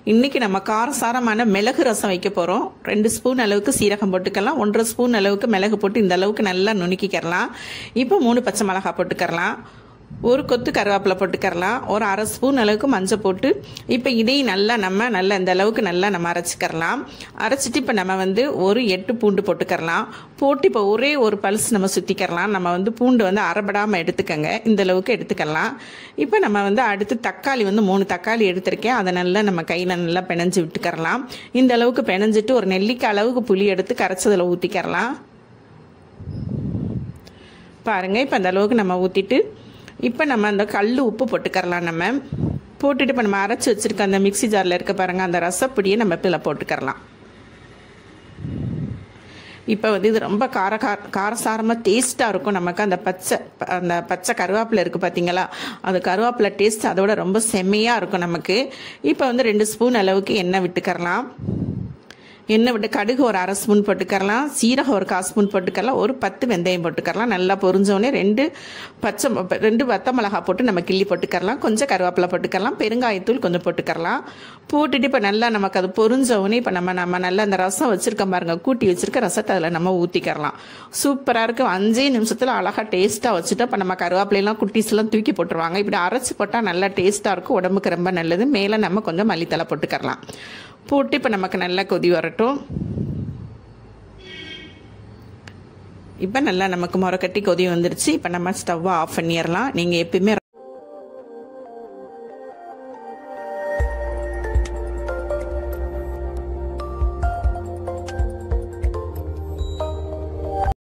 இன்னைக்கு நம்ம காரசாரமான மிளகு ரசம் வைக்க போகிறோம் ரெண்டு ஸ்பூன் அளவுக்கு சீரகம் போட்டுக்கலாம் ஒன்றரை ஸ்பூன் அளவுக்கு மிளகு போட்டு இந்த அளவுக்கு நல்லா நுணுக்கிக்கிறலாம் இப்போ மூணு பச்சை மிளகா போட்டுக்கரலாம் ஒரு கொத்து கருவேப்பிலை போட்டுக்கரலாம் ஒரு அரை ஸ்பூன் அளவுக்கு மஞ்சள் போட்டு இப்போ இதையும் நல்லா நம்ம நல்லா இந்த அளவுக்கு நல்லா நம்ம அரைச்சிக்கரலாம் அரைச்சிட்டு இப்போ நம்ம வந்து ஒரு எட்டு பூண்டு போட்டுக்கரலாம் போட்டு இப்போ ஒரே ஒரு பல்ஸ் நம்ம சுற்றிக்கரலாம் நம்ம வந்து பூண்டு வந்து அரைபடாமல் எடுத்துக்கங்க இந்த அளவுக்கு எடுத்துக்கலாம் இப்போ நம்ம வந்து அடுத்து தக்காளி வந்து மூணு தக்காளி எடுத்திருக்கேன் அதை நல்லா நம்ம கையில் நல்லா பிணைஞ்சு விட்டுக்கரலாம் இந்த அளவுக்கு பிணைஞ்சிட்டு ஒரு நெல்லிக்காய் அளவுக்கு புளி எடுத்து கரைச்சதில் ஊற்றிக்கரலாம் பாருங்கள் இப்போ அந்த அளவுக்கு நம்ம ஊற்றிட்டு இப்போ நம்ம அந்த கல் உப்பு போட்டுக்கரலாம் நம்ம போட்டுட்டு இப்போ நம்ம அரைச்சி வச்சுருக்க அந்த மிக்சி ஜாரில் இருக்க பாருங்கள் அந்த ரசப்பொடியை நம்ம இதில் போட்டுக்கரலாம் இப்போ வந்து இது ரொம்ப கார கார காரசாரமாக டேஸ்ட்டாக இருக்கும் நமக்கு அந்த பச்சை அந்த பச்சை கருவேப்பிலை இருக்குது பார்த்தீங்களா அது கருவேப்பிலை டேஸ்ட் அதோட ரொம்ப செம்மையாக இருக்கும் நமக்கு இப்போ வந்து ரெண்டு ஸ்பூன் அளவுக்கு எண்ணெய் விட்டுக்கரலாம் எண்ணெய் விட்டு கடுகு ஒரு அரை ஸ்பூன் போட்டுக்கரலாம் சீரகம் ஒரு கால் ஸ்பூன் போட்டுக்கரலாம் ஒரு பத்து வெந்தயம் போட்டுக்கரலாம் நல்லா பொரிஞ்சோடனே ரெண்டு பச்சை ரெண்டு வத்த மிளகா போட்டு நம்ம கிள்ளி போட்டுக்கரலாம் கொஞ்சம் கருவேப்பிலை போட்டுக்கரலாம் பெருங்காயத்தூள் கொஞ்சம் போட்டுக்கரலாம் போட்டுட்டு இப்போ நல்லா நமக்கு அது பொரிஞ்சோடனே இப்போ நம்ம நம்ம நல்லா அந்த ரசம் வச்சுருக்கோம் பாருங்க கூட்டி வச்சுருக்க ரசத்தை அதில் நம்ம ஊற்றிக்கரலாம் சூப்பராக இருக்கும் அஞ்சே நிமிஷத்தில் அழகாக டேஸ்ட்டாக வச்சுட்டு இப்போ நம்ம கருவேப்பிலையெல்லாம் குட்டீஸ்லாம் தூக்கி போட்டுருவாங்க இப்படி அரைச்சி போட்டால் நல்லா டேஸ்ட்டாக இருக்கும் உடம்புக்கு ரொம்ப நல்லது மேலே நம்ம கொஞ்சம் மல்லித்தலை போட்டுக்கரலாம் போட்டு இப்போ நமக்கு நல்லா கொதி வரட்டும் இப்போ நல்லா நமக்கு முறை கட்டி கொதி வந்துருச்சு இப்போ நம்ம ஸ்டவ்வை ஆஃப் பண்ணிடலாம் நீங்கள் எப்பயுமே